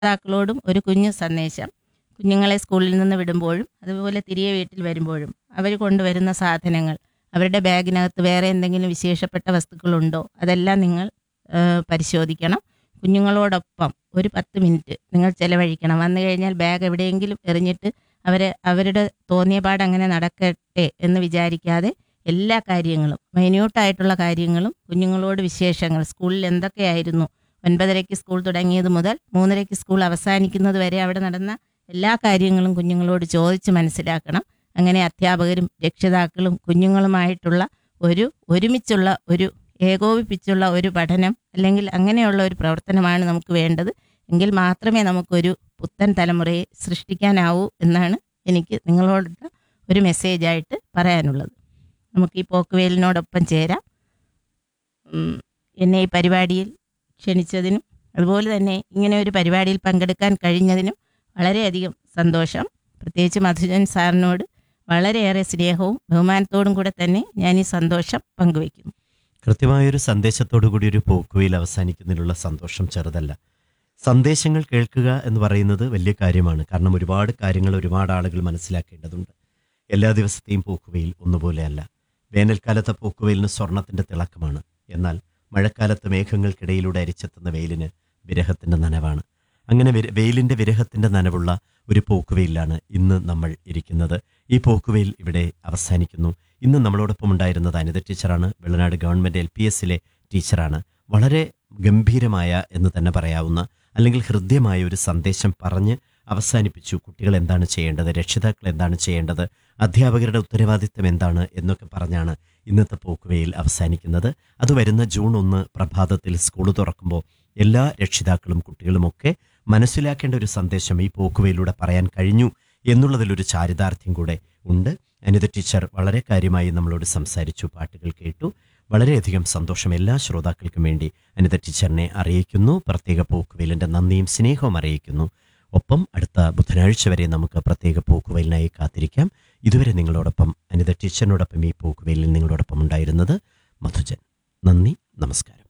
രക്ഷിതാക്കളോടും ഒരു കുഞ്ഞു സന്ദേശം കുഞ്ഞുങ്ങളെ സ്കൂളിൽ നിന്ന് വിടുമ്പോഴും അതുപോലെ തിരികെ വീട്ടിൽ വരുമ്പോഴും അവർ കൊണ്ടുവരുന്ന സാധനങ്ങൾ അവരുടെ ബാഗിനകത്ത് വേറെ എന്തെങ്കിലും വിശേഷപ്പെട്ട വസ്തുക്കളുണ്ടോ അതെല്ലാം നിങ്ങൾ ആ, പരിശോധിക്കണം കുഞ്ഞുങ്ങളോടൊപ്പം ഒരു പത്ത് മിനിറ്റ് നിങ്ങൾ ചെലവഴിക്കണം വന്നു കഴിഞ്ഞാൽ ബാഗ് എവിടെയെങ്കിലും എറിഞ്ഞിട്ട് അവരെ അവരുടെ തോന്നിയ പാട് അങ്ങനെ നടക്കട്ടെ എന്ന് വിചാരിക്കാതെ എല്ലാ കാര്യങ്ങളും മൈന്യൂട്ടായിട്ടുള്ള കാര്യങ്ങളും കുഞ്ഞുങ്ങളോട് വിശേഷങ്ങൾ സ്കൂളിൽ എന്തൊക്കെയായിരുന്നു ഒൻപതരയ്ക്ക് സ്കൂൾ തുടങ്ങിയത് മുതൽ മൂന്നരയ്ക്ക് സ്കൂൾ അവസാനിക്കുന്നത് വരെ അവിടെ നടന്ന എല്ലാ കാര്യങ്ങളും കുഞ്ഞുങ്ങളോട് ചോദിച്ച് മനസ്സിലാക്കണം അങ്ങനെ അധ്യാപകരും രക്ഷിതാക്കളും കുഞ്ഞുങ്ങളുമായിട്ടുള്ള ഒരു ഒരുമിച്ചുള്ള ഒരു ഏകോപിപ്പിച്ചുള്ള ഒരു പഠനം അല്ലെങ്കിൽ അങ്ങനെയുള്ള ഒരു പ്രവർത്തനമാണ് നമുക്ക് വേണ്ടത് എങ്കിൽ മാത്രമേ നമുക്കൊരു പുത്തൻ തലമുറയെ സൃഷ്ടിക്കാനാവൂ എന്നാണ് എനിക്ക് നിങ്ങളോടുള്ള ഒരു മെസ്സേജായിട്ട് പറയാനുള്ളത് നമുക്ക് ഈ പോക്കുവേലിനോടൊപ്പം ചേരാം ഉം, എന്നെ ഈ പരിപാടിയിൽ ക്ഷണിച്ചതിനും അതുപോലെ തന്നെ ഇങ്ങനെ ഒരു പരിപാടിയിൽ പങ്കെടുക്കാൻ കഴിഞ്ഞതിനും വളരെയധികം സന്തോഷം പ്രത്യേകിച്ച് മധുജൻ സാറിനോട് വളരെയേറെ സ്നേഹവും ബഹുമാനത്തോടും കൂടെ തന്നെ ഞാൻ ഈ സന്തോഷം പങ്കുവയ്ക്കുന്നു കൃത്യമായൊരു സന്ദേശത്തോടു കൂടി ഒരു പോക്കുവയിൽ അവസാനിക്കുന്നതിലുള്ള സന്തോഷം ചെറുതല്ല സന്ദേശങ്ങൾ കേൾക്കുക എന്ന് പറയുന്നത് വലിയ കാര്യമാണ് കാരണം ഒരുപാട് കാര്യങ്ങൾ ഒരുപാട് ആളുകൾ മനസ്സിലാക്കേണ്ടതുണ്ട് എല്ലാ ദിവസത്തെയും പോക്കുവയിൽ ഒന്നുപോലെയല്ല വേനൽക്കാലത്തെ പോക്കുവെയിലിന് സ്വർണത്തിന്റെ തിളക്കമാണ് എന്നാൽ മഴക്കാലത്ത് മേഘങ്ങൾക്കിടയിലൂടെ അരിച്ചെത്തുന്ന വെയിലിന് വിരഹത്തിന്റെ നനവാണ് അങ്ങനെ വിര- വെയിലിന്റെ വിരഹത്തിന്റെ നനവുള്ള ഒരു പോക്കുവെയിലാണ് ഇന്ന് നമ്മൾ ഇരിക്കുന്നത് ഈ പോക്കുവെയിൽ ഇവിടെ അവസാനിക്കുന്നു ഇന്ന് നമ്മളോടൊപ്പം ഉണ്ടായിരുന്നത് അനിത ടീച്ചറാണ് വെള്ളനാട് ഗവൺമെന്റ് എൽ പി എസിലെ ടീച്ചറാണ് വളരെ ഗംഭീരമായ എന്ന് തന്നെ പറയാവുന്ന അല്ലെങ്കിൽ ഹൃദ്യമായ ഒരു സന്ദേശം പറഞ്ഞ് അവസാനിപ്പിച്ചു കുട്ടികൾ എന്താണ് ചെയ്യേണ്ടത് രക്ഷിതാക്കൾ എന്താണ് ചെയ്യേണ്ടത് അധ്യാപകരുടെ ഉത്തരവാദിത്തം എന്താണ് എന്നൊക്കെ പറഞ്ഞാണ് ഇന്നത്തെ പോക്കുവയിൽ അവസാനിക്കുന്നത് അത് വരുന്ന ജൂൺ ഒന്ന് പ്രഭാതത്തിൽ സ്കൂൾ തുറക്കുമ്പോൾ എല്ലാ രക്ഷിതാക്കളും കുട്ടികളുമൊക്കെ മനസ്സിലാക്കേണ്ട ഒരു സന്ദേശം ഈ പോക്കുവയിലൂടെ പറയാൻ കഴിഞ്ഞു എന്നുള്ളതിലൊരു ചാരിതാർത്ഥ്യം കൂടെ ഉണ്ട് അനിത ടീച്ചർ വളരെ കാര്യമായി നമ്മളോട് സംസാരിച്ചു പാട്ടുകൾ കേട്ടു വളരെയധികം സന്തോഷം എല്ലാ ശ്രോതാക്കൾക്കും വേണ്ടി അനിത ടീച്ചറിനെ അറിയിക്കുന്നു പ്രത്യേക പോക്കുവെയിലിന്റെ നന്ദിയും സ്നേഹവും അറിയിക്കുന്നു ഒപ്പം അടുത്ത ബുധനാഴ്ച വരെ നമുക്ക് പ്രത്യേക പോക്കുവെയിലിനായി കാത്തിരിക്കാം ഇതുവരെ നിങ്ങളോടൊപ്പം അനിത ടീച്ചറിനോടൊപ്പം ഈ പോക്കുവെയിലിൽ നിങ്ങളോടൊപ്പം ഉണ്ടായിരുന്നത് മധുജൻ നന്ദി നമസ്കാരം